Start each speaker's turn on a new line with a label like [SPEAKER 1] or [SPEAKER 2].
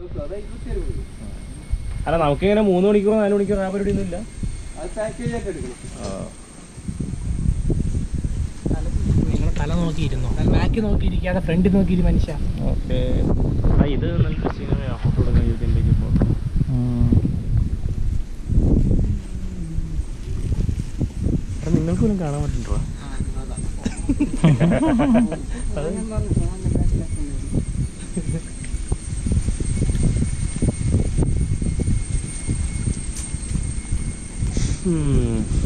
[SPEAKER 1] കിട്ടും അത് ഇരുപത്തി ഏഴ് വരും
[SPEAKER 2] അല്ല നമുക്കിങ്ങനെ മൂന്ന് മണിക്കൂർ നാല് മണിക്കൂർ ആ പരിപാടി ഒന്നും ഇല്ല
[SPEAKER 1] അത് പാക്കേജ് ആയിട്ട് എടുക്കണം
[SPEAKER 3] നിങ്ങൾ തല നോക്കിയിരുന്നോ ബാക്കി നോക്കിയിരിക്കാതെ ഫ്രണ്ടിൽ നോക്കിയിരി മനുഷ്യ
[SPEAKER 2] ഓക്കെ ഇത് നല്ല സീനറിയാണ് ഫോട്ടോ എടുക്കാൻ ഇതിൻ്റെ ഫോട്ടോ എടാ നിങ്ങൾക്ക് പോലും കാണാൻ പറ്റുന്നുണ്ടോ ഉം.